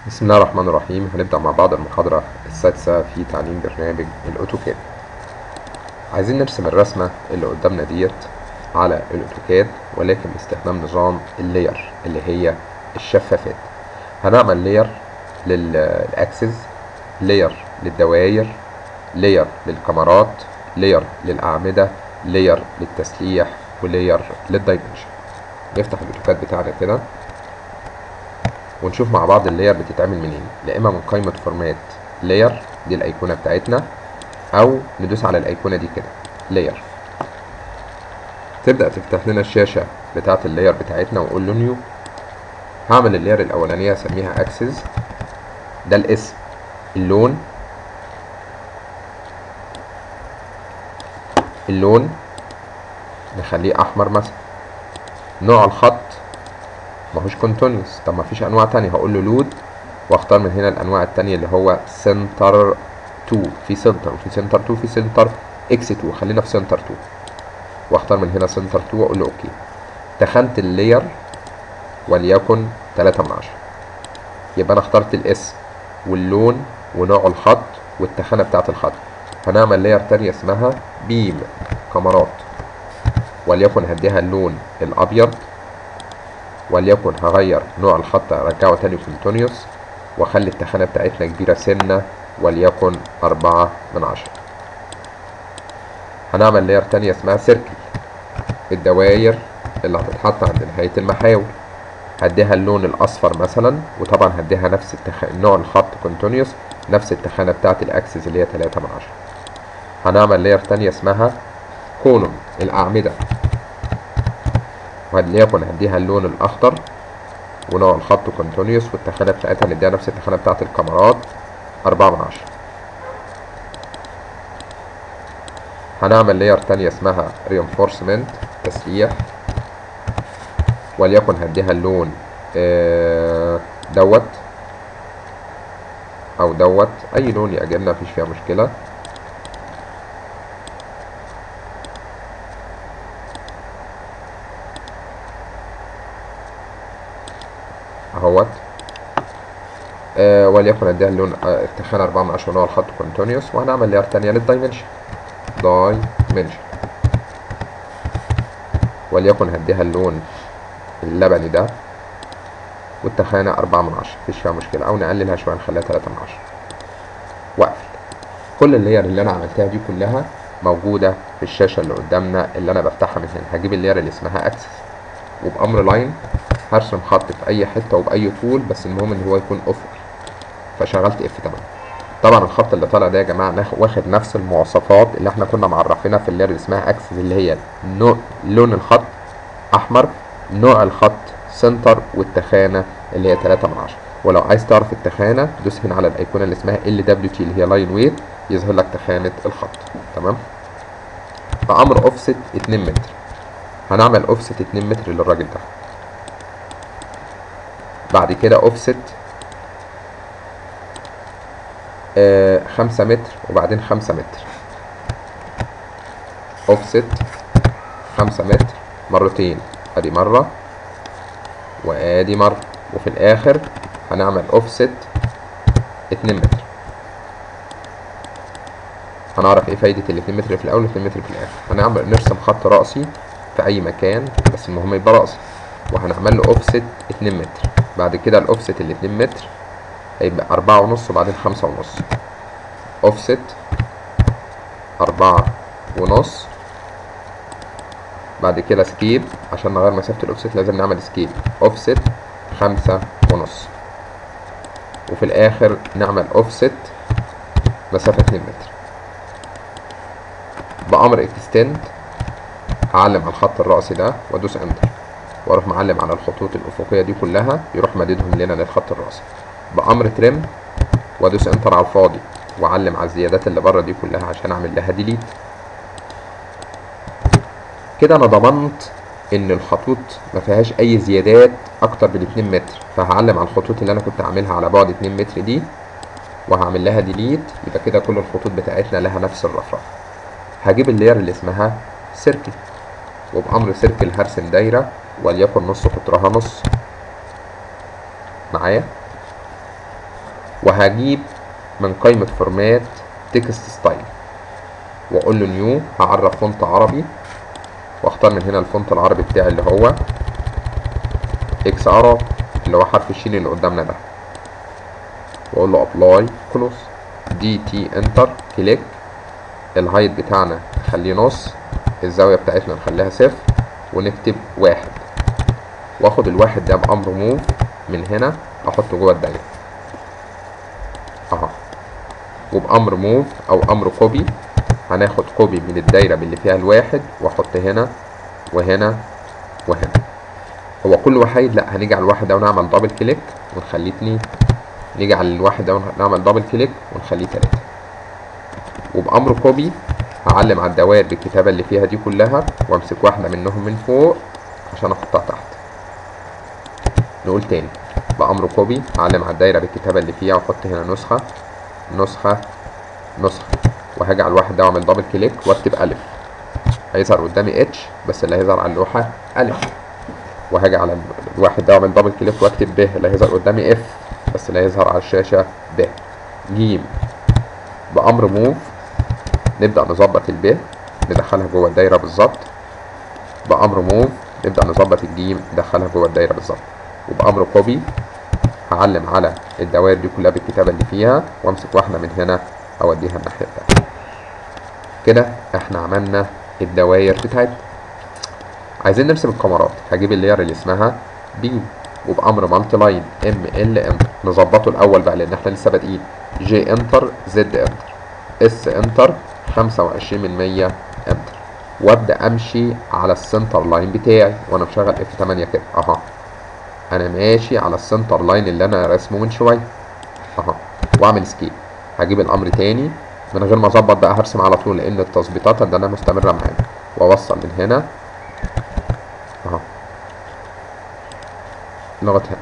بسم الله الرحمن الرحيم هنبدأ مع بعض المحاضرة السادسة في تعليم برنامج الأوتوكاد عايزين نرسم الرسمة اللي قدامنا ديت على الأوتوكاد ولكن باستخدام نظام اللاير اللي هي الشفافات هنعمل لاير للأكسس لاير للدوائر لاير للكاميرات لاير للأعمدة لاير للتسليح ولاير للدايمنشن نفتح الأوتوكاد بتاعنا كده ونشوف مع بعض اللاير بتتعمل منين لا اما من قائمه فورمات لاير دي الايقونه بتاعتنا او ندوس على الايقونه دي كده لاير تبدا تفتح لنا الشاشه بتاعه اللاير بتاعتنا ونقول له نيو هعمل اللاير الاولانيه اسميها اكسس ده الاسم اللون اللون نخليه احمر مثلا نوع الخط ماهوش كونتينيوس طب ما فيش انواع تانية هقول له لود واختار من هنا الانواع التانية اللي هو سنتر 2 في سنتر وفي سنتر 2 في سنتر اكس 2 خلينا في سنتر 2 واختار من هنا سنتر 2 واقول له اوكي تخنة اللاير وليكن 3 من 10 يبقى انا اخترت الاسم واللون ونوع الخط والتخانة بتاعة الخط هنعمل لاير تانية اسمها بيم كاميرات وليكن هديها اللون الابيض وليكن هغير نوع الخط ارجعه تاني كونتينيوس واخلي التخانة بتاعتنا كبيرة سنة وليكن أربعة من عشرة هنعمل لاير تانية اسمها سيركل الدواير اللي هتتحط عند نهاية المحاور هديها اللون الأصفر مثلا وطبعا هديها نفس التخ... نوع الخط كونتينيوس نفس التخانة بتاعت الأكسس اللي هي تلاتة من عشرة هنعمل لاير تانية اسمها كولوم الأعمدة وليكن هديها اللون الاخضر ونوع الخط كونتينيوس والتخانه بتاعتها نديها نفس التخانه بتاعت الكاميرات أربعة من عشرة هنعمل لاير تانية اسمها reinforcement تسليح وليكن هديها اللون آه دوت او دوت اي لون يعجبنا مفيش فيها مشكله اهوت آه وليكن اديها اللون آه التخانة أربعة من عشرة نوع الخط كونتينيوس وهنعمل لاير تانية للدايمنشن دايمنشن وليكن هديها اللون اللبني ده والتخانة أربعة من عشرة مفيش فيها مشكلة أو نقللها شوية نخليها تلاتة من عشرة وأقفل كل اللاير اللي أنا عملتها دي كلها موجودة في الشاشة اللي قدامنا اللي أنا بفتحها من هنا هجيب اللاير اللي اسمها أكسس وبأمر لاين هرسم خط في اي حته وباي طول بس المهم ان هو يكون افقي فشغلت اف 8 طبعا الخط اللي طالع ده يا جماعه واخد نفس المواصفات اللي احنا كنا معرفينها في اللير اللي اسمها اكسس اللي هي نوع لون الخط احمر نوع الخط سنتر والتخانه اللي هي 3 من 10 ولو عايز تعرف التخانه دوس هنا على الايقونه اللي اسمها ال دبليو تي اللي هي لاين ويت يظهر لك تخانه الخط تمام فامر اوفست 2 متر هنعمل اوفست 2 متر للراجل ده بعد كده اوفست آه خمسة متر وبعدين خمسة متر اوفست خمسة متر مرتين ادي مرة وادي مرة وفي الاخر هنعمل اوفست اتنين متر هنعرف ايه فايدة الاتنين متر في الاول والاتنين متر في الاخر هنعمل نرسم خط رأسي في اي مكان بس المهم يبقى رأسي وهنعمل له اوفست اتنين متر بعد كده الاوفست الاتنين متر هيبقى أربعة ونص وبعدين خمسة ونص اوفست أربعة ونص بعد كده سكيب عشان نغير مسافة الاوفست لازم نعمل سكيب اوفست خمسة ونص وفي الآخر نعمل اوفست مسافة اتنين متر بأمر اكستند هعلم على الخط الرأسي ده وادوس انتر واروح معلم على الخطوط الافقيه دي كلها يروح مددهم لنا للخط الراسي بامر ترم وادوس انتر على الفاضي واعلم على الزيادات اللي بره دي كلها عشان اعمل لها ديليت كده انا ضمنت ان الخطوط ما فيهاش اي زيادات اكتر من 2 متر فهعلم على الخطوط اللي انا كنت عاملها على بعد 2 متر دي وهعمل لها ديليت يبقى كده كل الخطوط بتاعتنا لها نفس الرفرفه هجيب اللاير اللي اسمها سيركل وبامر سيركل هرسم دايره وليكن نص قطرها نص معايا وهجيب من قائمة فورمات تكست ستايل واقول له نيو هعرف فونت عربي واختار من هنا الفونت العربي بتاعي اللي هو اكس عرب اللي هو حرف الشين اللي قدامنا ده واقول له ابلاي كلوز دي تي انتر كليك الهايت بتاعنا نخليه نص الزاوية بتاعتنا نخليها صفر ونكتب واحد واخد الواحد ده بأمر موف من هنا احطه جوه الدايرة اهو وبأمر موف او امر كوبي هناخد كوبي من الدايرة اللي فيها الواحد واحط هنا وهنا وهنا هو كل وحيد لا هنيجي على الواحد ده ونعمل دبل كليك ونخليه اتنين نيجي على الواحد ده ونعمل دبل كليك ونخليه تلاتة وبأمر كوبي هعلم على الدوائر بالكتابة اللي فيها دي كلها وامسك واحدة منهم من فوق عشان احطها تحت نقول تاني بأمر كوبي هعلم على الدايرة بالكتابة اللي فيها واحط هنا نسخة نسخة نسخة وهاجي على الواحد ده واعمل دبل كليك واكتب ألف هيظهر قدامي اتش بس اللي هيظهر على اللوحة ألف وهاجي على الواحد ده واعمل دبل كليك واكتب ب اللي هيظهر قدامي اف بس اللي هيظهر على الشاشة ب ج بأمر موف نبدأ نظبط الب ندخلها جوه الدايرة بالظبط بأمر موف نبدأ نظبط الجيم ندخلها جوه الدايرة بالظبط وبأمر كوبي هعلم على الدوائر دي كلها بالكتابة اللي فيها وامسك واحدة من هنا اوديها الناحية التانية كده احنا عملنا الدوائر بتاعتنا عايزين نرسم الكاميرات هجيب اللير اللي اسمها بي وبأمر مالتي لاين ام ال ام نظبطه الأول بقى لأن احنا لسه بادئين جي انتر زد انتر اس انتر خمسة وعشرين من مية انتر وابدأ امشي على السنتر لاين بتاعي وانا مشغل اف 8 كده اها انا ماشي على السنتر لاين اللي انا راسمه من شويه اها واعمل سكيب هجيب الامر تاني من غير ما اظبط بقى هرسم على طول لان التظبيطات ده انا مستمره معانا واوصل من هنا اها لغايه هنا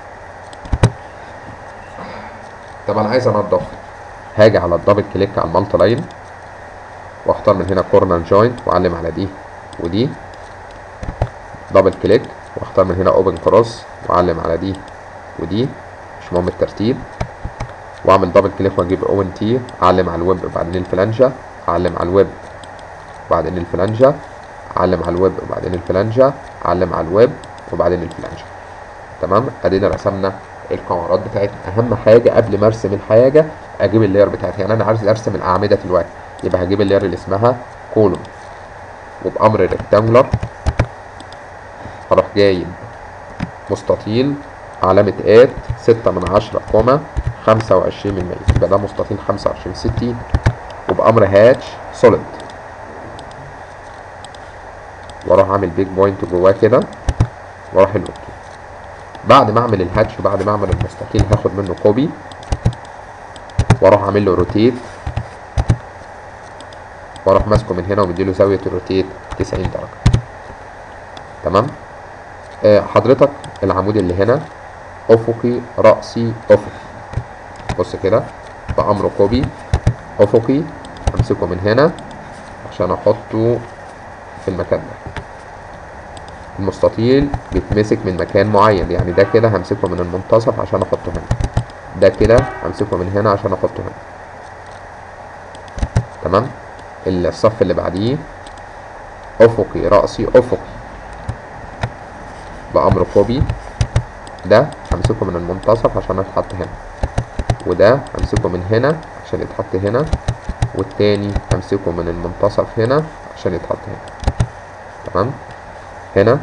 طب انا عايز انضف هاجي على الدبل كليك على المالتي لاين واختار من هنا كورنر جوينت واعلم على دي ودي دبل كليك واختار من هنا اوبن كروس واعلم على دي ودي مش مهم الترتيب واعمل دبل كليك واجيب اوبن تي اعلم على الويب وبعدين الفلانجة اعلم على الويب وبعدين الفلانجة اعلم على الويب وبعدين الفلانجة اعلم على الويب وبعدين الفلانجة تمام ادينا رسمنا الكاميرات بتاعتنا اهم حاجه قبل ما ارسم الحاجه اجيب اللاير بتاعتي يعني انا عايز ارسم الاعمده دلوقتي يبقى هجيب اللاير اللي اسمها كولوم وبامر ريكتانجولار هروح جايب مستطيل علامة اد ستة من عشرة كوما خمسة وعشرين من مية يبقى ده مستطيل خمسة وعشرين ستين وبأمر هاتش سوليد واروح اعمل بيج بوينت جواه كده واروح الاوكي بعد ما اعمل الهاتش وبعد ما اعمل المستطيل هاخد منه كوبي واروح اعمل له روتيت واروح ماسكه من هنا ومديله زاوية الروتيت 90 درجة تمام آه حضرتك العمود اللي هنا افقي رأسي افقي بص كده بأمر كوبي افقي امسكه من هنا عشان احطه في المكان ده المستطيل بيتمسك من مكان معين يعني ده كده همسكه من المنتصف عشان احطه هنا ده كده همسكه من هنا عشان احطه هنا تمام الصف اللي بعديه افقي رأسي افقي بأمر كوبي ده همسكه من المنتصف عشان يتحط هنا وده همسكه من هنا عشان يتحط هنا والتاني همسكه من المنتصف هنا عشان يتحط هنا تمام هنا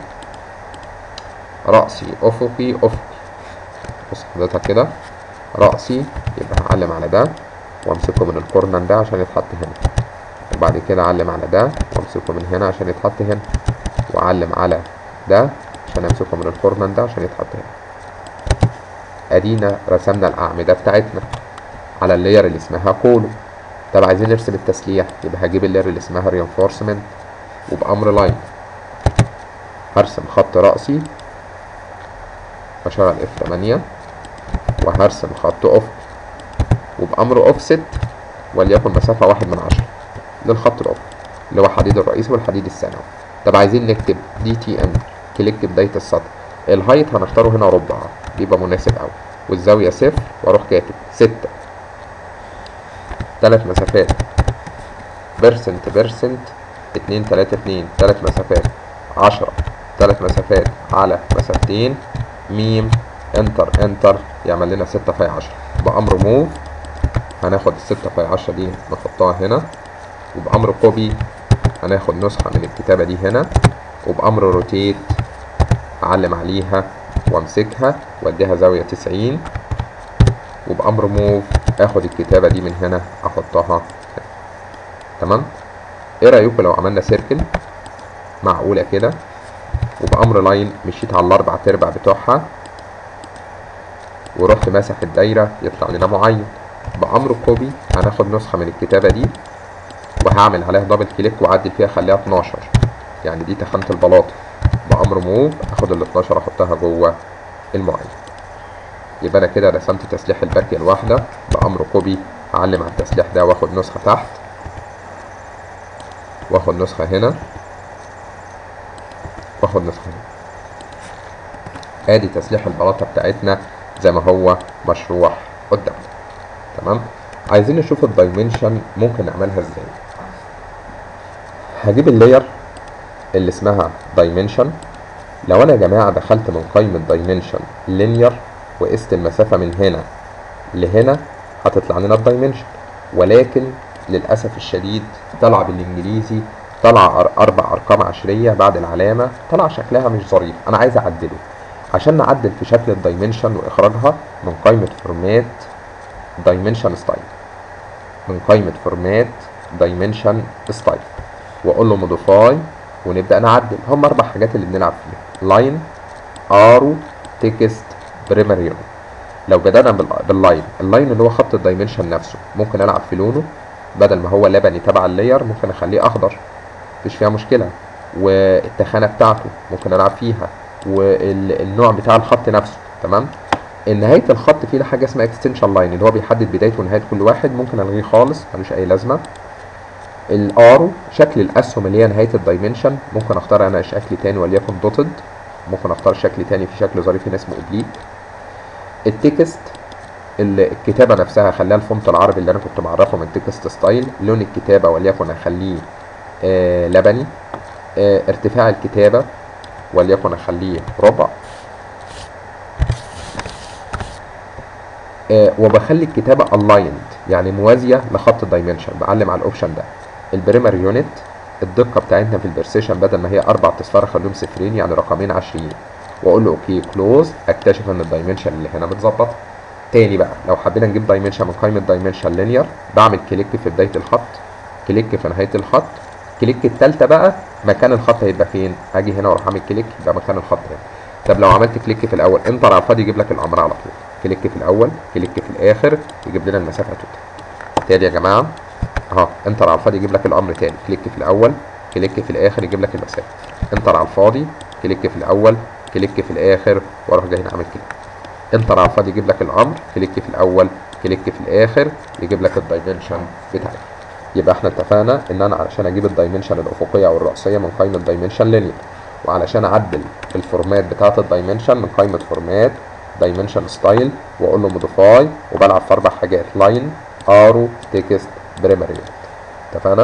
رأسي أفقي أفقي بص حضرتك كده رأسي يبقى هعلم على ده وامسكه من الكورنر ده عشان يتحط هنا وبعد كده اعلم على ده وامسكه من هنا عشان يتحط هنا واعلم على ده عشان امسكه من الكورنر ده عشان يتحط هنا ادينا رسمنا الاعمده بتاعتنا على اللاير اللي اسمها كولو طب عايزين نرسم التسليح يبقى هجيب اللاير اللي اسمها رينفورسمنت وبامر لاين هرسم خط رأسي واشغل اف 8 وهرسم خط افق وبامر اوفست وليكن مسافه واحد من عشرة للخط الافق اللي هو الحديد الرئيسي والحديد الثانوي طب عايزين نكتب دي تي ان كليك بدايه السطر الهايت هنختاره هنا ربع يبقى مناسب قوي والزاوية صفر واروح كاتب ستة تلات مسافات بيرسنت بيرسنت اتنين تلاتة اتنين تلات مسافات عشرة تلات مسافات على مسافتين ميم انتر انتر يعمل لنا ستة في عشرة بأمر موف هناخد الستة في عشرة دي نحطها هنا وبأمر كوبي هناخد نسخة من الكتابة دي هنا وبأمر روتيت أعلم عليها وأمسكها وأديها زاوية تسعين وبأمر موف آخد الكتابة دي من هنا أحطها هنا تمام إيه رأيكم لو عملنا سيركل معقولة كده وبأمر لاين مشيت على الأربع تربع بتوعها ورحت ماسح الدايرة يطلع لنا معين بأمر كوبي هناخد نسخة من الكتابة دي وهعمل عليها دبل كليك واعدل فيها اخليها 12 يعني دي تخانة البلاطة بأمر موف اخد ال 12 احطها جوه المعين يبقى انا كده رسمت تسليح الباكية الواحدة بأمر كوبي هعلم على التسليح ده واخد نسخة تحت واخد نسخة هنا واخد نسخة هنا ادي تسليح البلاطة بتاعتنا زي ما هو مشروع قدامنا تمام عايزين نشوف الدايمنشن ممكن نعملها ازاي هجيب اللاير اللي اسمها دايمنشن لو انا يا جماعه دخلت من قائمه دايمنشن لينير وقست المسافه من هنا لهنا هتطلع لنا الدايمنشن ولكن للاسف الشديد طلع بالانجليزي طلع أر- اربع ارقام عشريه بعد العلامه طلع شكلها مش ظريف انا عايز اعدله عشان نعدل في شكل الدايمنشن واخراجها من قائمه فورمات دايمنشن ستايل من قائمة فورمات دايمنشن ستايل واقول له موديفاي ونبدأ نعدل هم اربع حاجات اللي بنلعب فيها لاين ارو تكست بريمري يونت لو بدأنا بال- باللاين اللاين اللي هو خط الدايمنشن نفسه ممكن العب في لونه بدل ما هو لبني تبع اللاير ممكن اخليه اخضر مفيش فيها مشكلة والتخانة بتاعته ممكن العب فيها والنوع بتاع الخط نفسه تمام نهايه الخط فيه حاجه اسمها اكستنشن لاين اللي هو بيحدد بدايه ونهايه كل واحد ممكن الغيه خالص ملوش اي لازمه الارو شكل الاسهم اللي هي نهايه الدايمنشن ممكن اختار انا شكل تاني وليكن دوتد ممكن اختار شكل تاني في شكل ظريف هنا اسمه اوبليك التكست ال- الكتابه نفسها اخليها الفونت العربي اللي انا كنت معرفه من تكست ستايل لون الكتابه وليكن اخليه آه لبني آه ارتفاع الكتابه وليكن اخليه ربع آه، وبخلي الكتابة aligned يعني موازية لخط الدايمنشن بعلم على الاوبشن ده البريمر يونت الدقة بتاعتنا في البرسيشن بدل ما هي أربع أصفار أخليهم صفرين يعني رقمين عشرين وأقول له أوكي كلوز أكتشف إن الدايمنشن اللي هنا متظبط تاني بقى لو حبينا نجيب دايمنشن من قائمة دايمنشن لينير بعمل كليك في بداية الخط كليك في نهاية الخط كليك التالتة بقى مكان الخط هيبقى فين أجي هنا وأروح أعمل كليك يبقى مكان الخط هنا طب لو عملت كليك في الأول انتر على الفاضي يجيب لك الأمر على طول كليك في الأول كليك في الآخر يجيب لنا المسافة توتال تاني يا جماعة اهو انتر على الفاضي يجيب لك الامر تاني كليك في الاول كليك في الاخر يجيب لك المسافه انتر على الفاضي كليك في الاول كليك في الاخر واروح جاي هنا عامل كليك انتر على الفاضي يجيب لك الامر كليك في الاول كليك في الاخر يجيب لك الدايمنشن بتاعك يبقى احنا اتفقنا ان انا علشان اجيب الدايمنشن الافقيه او الراسيه من قائمه دايمنشن لينير وعلشان اعدل الفورمات بتاعه الدايمنشن من قائمه فورمات دايمنشن ستايل واقول له موديفاي وبلعب في اربع حاجات لاين ارو تكست بريمري اتفقنا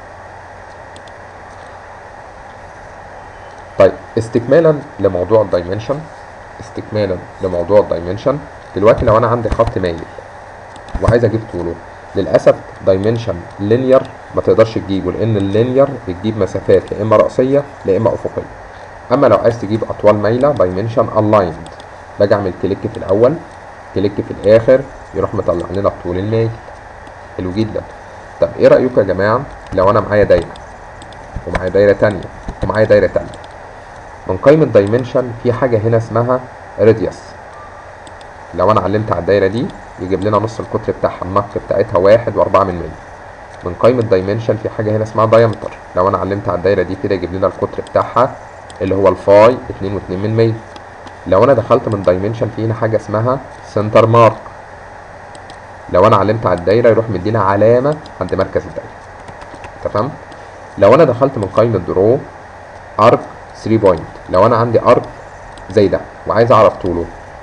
طيب استكمالا لموضوع الدايمنشن استكمالا لموضوع الدايمنشن دلوقتي لو انا عندي خط مايل وعايز اجيب طوله للاسف دايمنشن لينير ما تقدرش تجيبه لان اللينير بتجيب مسافات يا اما راسيه يا اما افقيه اما لو عايز تجيب اطوال مايله دايمنشن الايند باجي اعمل كليك في الاول كليك في الاخر يروح مطلع لنا الطول المايل حلو جدا طب ايه رايكم يا جماعه لو انا معايا دايره ومعايا دايره تانية ومعايا دايره تالتة من قائمه دايمنشن في حاجه هنا اسمها راديوس لو انا علمت على الدايره دي يجيب لنا نص القطر بتاعها النق بتاعتها واحد واربعة من مية من قائمه دايمنشن في حاجه هنا اسمها دايمتر لو انا علمت على الدايره دي كده يجيب لنا القطر بتاعها اللي هو الفاي اتنين واتنين من مية لو انا دخلت من دايمنشن في هنا حاجه اسمها سنتر مارك لو انا علمت على الدايره يروح مدينا علامه عند مركز الدايره تمام لو انا دخلت من قائمه درو ارك 3 بوينت لو انا عندي ارك زي ده وعايز اعرف طوله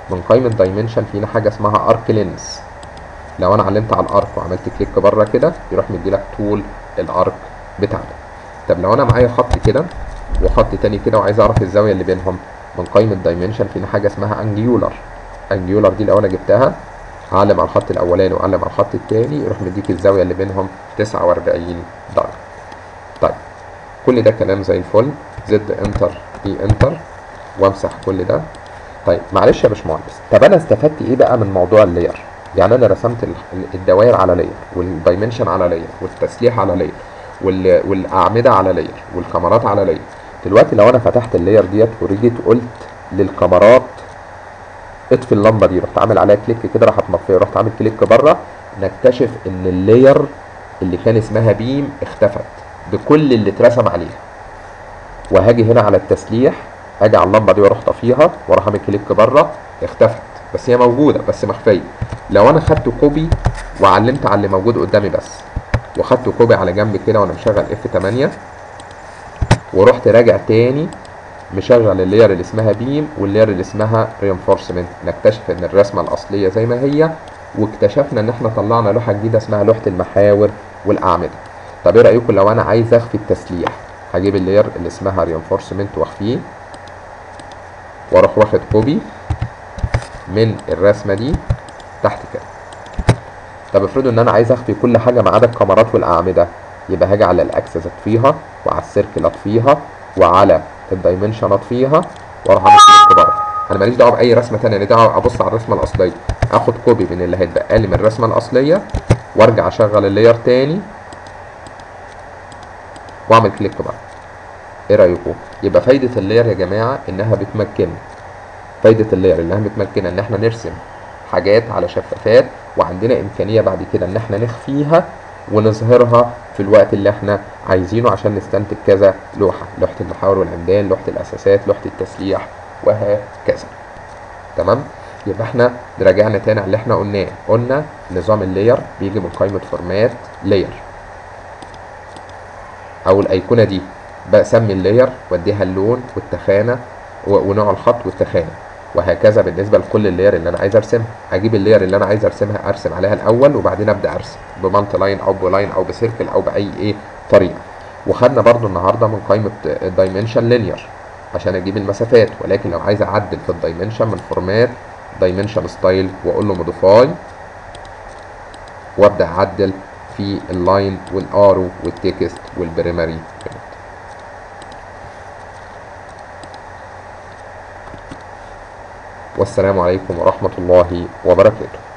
من قائمه دايمنشن فينا حاجه اسمها ارك لينس لو انا علمت على الارك وعملت كليك بره كده يروح مديلك طول الارك بتاعنا طب لو انا معايا خط كده وخط تاني كده وعايز اعرف الزاويه اللي بينهم من قائمه دايمنشن فينا حاجه اسمها انجيولار انجيولار دي لو انا جبتها اعلم على الخط الاولاني واعلم على الخط التاني يروح مديك الزاويه اللي بينهم 49 درجه طيب كل ده كلام زي الفل زد انتر اي انتر وامسح كل ده طيب معلش يا باشمهندس طب انا استفدت ايه بقى من موضوع اللاير يعني انا رسمت ال- الدوائر على لاير والدايمنشن على لاير والتسليح على لاير وال- والاعمده على لاير والكاميرات على لاير دلوقتي لو انا فتحت اللاير ديت ورجيت قلت للكاميرات اطفي اللمبه دي رحت عامل عليها كليك كده راحت مطفيه رحت عامل كليك بره نكتشف ان اللاير اللي كان اسمها بيم اختفت بكل اللي اترسم عليها وهاجي هنا على التسليح اجي على اللمبه دي واروح طافيها واروح اعمل كليك بره اختفت بس هي موجوده بس مخفيه لو انا خدت كوبي وعلمت على اللي موجود قدامي بس وخدت كوبي على جنب كده وانا مشغل اف 8 ورحت راجع تاني مشغل اللاير اللي اسمها بيم واللاير اللي اسمها رينفورسمنت نكتشف ان الرسمه الاصليه زي ما هي واكتشفنا ان احنا طلعنا لوحه جديده اسمها لوحه المحاور والاعمده طب ايه رايكم لو انا عايز اخفي التسليح هجيب اللاير اللي اسمها رينفورسمنت واخفيه واروح واخد كوبي من الرسمه دي تحت كده طب افرضوا ان انا عايز اخفي كل حاجه ما عدا الكاميرات والاعمده يبقى هاجي على الاكسس اطفيها وعلى السيركل اطفيها وعلى الدايمنشن اطفيها واروح اعمل كليك بره انا ماليش دعوه باي رسمه ثانيه انا دعوه ابص على الرسمه الاصليه اخد كوبي من اللي هيتبقى لي من الرسمه الاصليه وارجع اشغل اللاير تاني واعمل كليك بره ايه رايكم يبقى فايده اللاير يا جماعه انها بتمكن فايده اللاير انها بتمكن ان احنا نرسم حاجات على شفافات وعندنا امكانيه بعد كده ان احنا نخفيها ونظهرها في الوقت اللي احنا عايزينه عشان نستنتج كذا لوحه لوحه المحاور والعمدان لوحه الاساسات لوحه التسليح وهكذا تمام يبقى احنا رجعنا تاني على اللي احنا قلناه قلنا نظام اللاير بيجي من قائمه فورمات لاير او الايقونه دي بسمي اللاير واديها اللون والتخانه و- ونوع الخط والتخانه وهكذا بالنسبه لكل اللاير اللي انا عايز ارسمها اجيب اللاير اللي انا عايز ارسمها ارسم عليها الاول وبعدين ابدا ارسم بمالتي لاين او بلاين او بسيركل او باي ايه طريقه وخدنا برضو النهارده من قائمه الدايمنشن لينير عشان اجيب المسافات ولكن لو عايز اعدل في الدايمنشن من فورمات دايمنشن ستايل واقول له موديفاي وابدا اعدل في اللاين والارو والتكست والبريمري والسلام عليكم ورحمه الله وبركاته